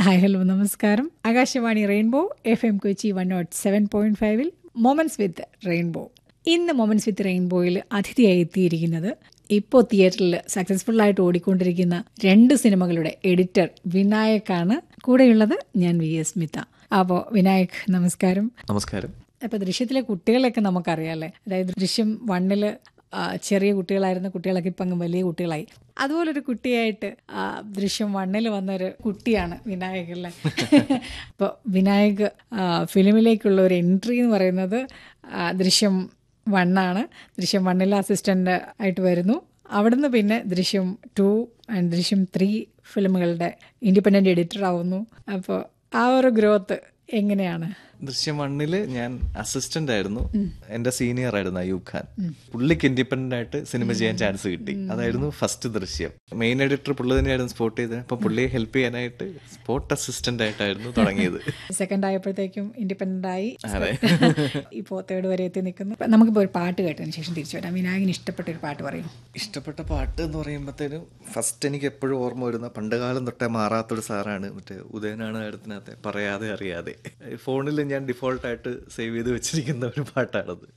Hi hello നമസ്കാരം Akashvani rainbow F M Kochi one nought seven point ഫൈവിൽ moments with rainbow ഇന്ന് moments with റെയിൻബോയിൽ അതിഥിയായി എത്തിയിരിക്കുന്നത് ഇപ്പോൾ തിയേറ്ററിൽ സക്സസ്ഫുൾ ആയിട്ട് ഓടിക്കൊണ്ടിരിക്കുന്ന രണ്ട് സിനിമകളുടെ എഡിറ്റർ വിനായക്കാണ് കൂടെയുള്ളത് ഞാൻ വി എസ് സ്മിത അപ്പോൾ വിനായക് നമസ്കാരം നമസ്കാരം അപ്പോൾ ദൃശ്യത്തിലെ കുട്ടികളെയൊക്കെ നമുക്കറിയാമല്ലേ അതായത് ദൃശ്യം വണ്ണില് ആ, ചെറിയ കുട്ടികളായിരുന്ന കുട്ടികളൊക്കെ ഇപ്പം അങ്ങ് വലിയ കുട്ടികളായി അതുപോലൊരു കുട്ടിയായിട്ട് ആ, ദൃശ്യം വണ്ണിൽ വന്നൊരു കുട്ടിയാണ് വിനായക് അല്ലേ അപ്പോൾ വിനായക് ആ, ഫിലിമിലേക്കുള്ള ഒരു എൻട്രി എന്ന് പറയുന്നത് ആ, ദൃശ്യം വണ്ണാണ് ദൃശ്യം വണ്ണിൽ അസിസ്റ്റൻ്റ് ആയിട്ട് വരുന്നു അവിടുന്ന് പിന്നെ Drishyam two and Drishyam three ഫിലിമുകളുടെ ഇൻഡിപെൻഡൻ്റ് എഡിറ്റർ ആവുന്നു അപ്പോൾ ആ ഒരു ഗ്രോത്ത് എങ്ങനെയാണ് ദൃശ്യം വണ്ണില് ഞാൻ അസിസ്റ്റന്റ് ആയിരുന്നു എന്റെ സീനിയർ ആയിരുന്നു അയൂബ് ഖാൻ പുള്ളിക്ക് ഇൻഡിപെൻഡന്റ് ആയിട്ട് സിനിമ ചെയ്യാൻ ചാൻസ് കിട്ടി അതായിരുന്നു ഫസ്റ്റ് ദൃശ്യം മെയിൻ എഡിറ്റർ പുള്ളി തന്നെയായിരുന്നു സ്പോട്ട് ചെയ്തത് അപ്പൊ പുള്ളിയെ ഹെൽപ്പ് ചെയ്യാനായിട്ട് സ്പോട്ട് അസിസ്റ്റന്റ് ആയിട്ടായിരുന്നു തുടങ്ങിയത് സെക്കൻഡ് ആയപ്പോഴത്തേക്കും ഇൻഡിപെൻഡന്റ് ആയി അതെ. ഇപ്പോൾ തേർഡ് വരെ എത്തി നിൽക്കുന്നു ഇപ്പം നമുക്കിപ്പോൾ ഒരു പാട്ട് കേട്ടതിന് ശേഷം തിരിച്ചു വരാം വിനായകന് ഇഷ്ടപ്പെട്ട ഒരു പാട്ട് പറയും ഇഷ്ടപ്പെട്ട പാട്ട് എന്ന് പറയുമ്പോഴത്തേനും ഫസ്റ്റ് എനിക്ക് എപ്പോഴും ഓർമ്മ വരുന്ന പണ്ടുകാലം തൊട്ടേ മാറാത്തൊരു സാറാണ് മറ്റേ ഉദയനാണ് അടുത്തിനകത്തെ പറയാതെ അറിയാതെ ഫോണിൽ ഞാൻ ഡിഫോൾട്ടായിട്ട് സേവ് ചെയ്ത് വെച്ചിരിക്കുന്ന ഒരു പാട്ടാണത്